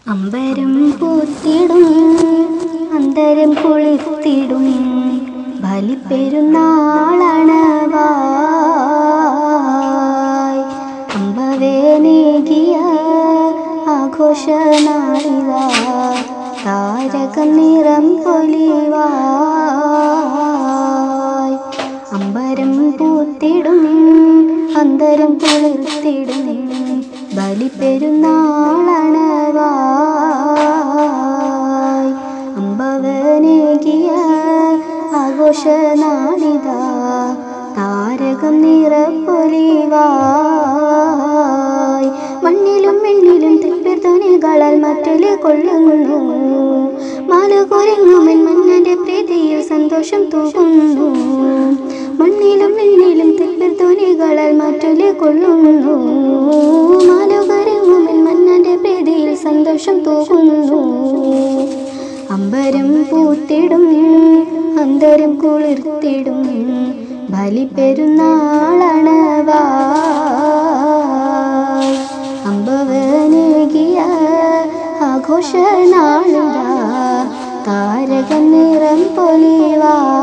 അമ്പരം പൂത്തിടും അന്തരം കുളിർത്തിടും ബലിപ്പെരുന്നാളാണ് വായ് അമ്പവേനേകിയ ആഘോഷ നാളിതാ താരകം നിറം പൊലിവായ് അമ്പരം പൂത്തിടും അന്തരം കുളിർത്തിടും ബലിപ്പെരുന്നാളാണ് വായ് അമ്പവനേകിയ ആഘോഷ നാളിതാ താരകം നിറപ്പൊലിവായ് മണ്ണിലും വെണ്ണിലും തൃപ്പിർത്തോനികളാൽ മറ്റൊരു കൊള്ളുന്നു മാലകുരങ്ങുമൻ മന്നന്റെ പ്രീതിയിൽ സന്തോഷം തൂകുന്നു മണ്ണിലും വെണ്ണിലും തൃപ്പിർത്തോനികളാൽ മറ്റൊരു കൊള്ളുന്നു മാലകുരങ്ങുമൻ മന്നന്റെ പ്രീതിയിൽ സന്തോഷം തൂകുന്നു അമ്പരം പൂത്തിടും അന്തരം കുളിർത്തിടും ബലിപ്പെരുന്നാളാണ് വായ് അമ്പവനേകിയ ആഘോഷ നാളിതാ താരക നിറം പൊലിവാ